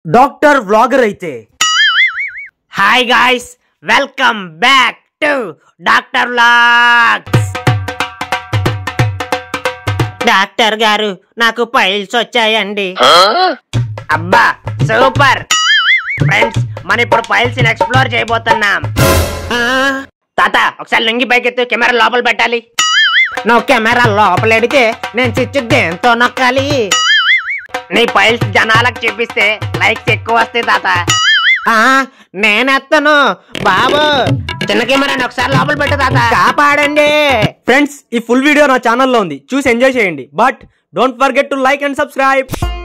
doctor vlogger అయితే hi guys welcome back to doctor Laks doctor గారు నాకు పైల్స్ వచ్చాయండి అబ్బా సూపర్ ఫ్రెండ్స్ మనం ఇప్పుడు పైల్స్ ఎక్స్ప్లోర్ చేయబోతున్నాం తాత ఒకసారి లుంగి పైకెత్తు కెమెరా లోపల పెట్టాలి నువ్వు కెమెరా లోపల ఎడితే నేను చిచ్చు దేంతో నొక్కాలి నీ పైల్స్ జనాలకు చూపిస్తే లైక్స్ ఎక్కువ వస్తాయి తాత ఆ నేనెత్తను బాబు చిన్న కెమెరాని ఒకసారి లోపల పెట్టు తాత కాపాడండి ఫ్రెండ్స్ ఈ ఫుల్ వీడియో నా ఛానల్లో ఉంది చూసి ఎంజాయ్ చేయండి but don't forget to like and subscribe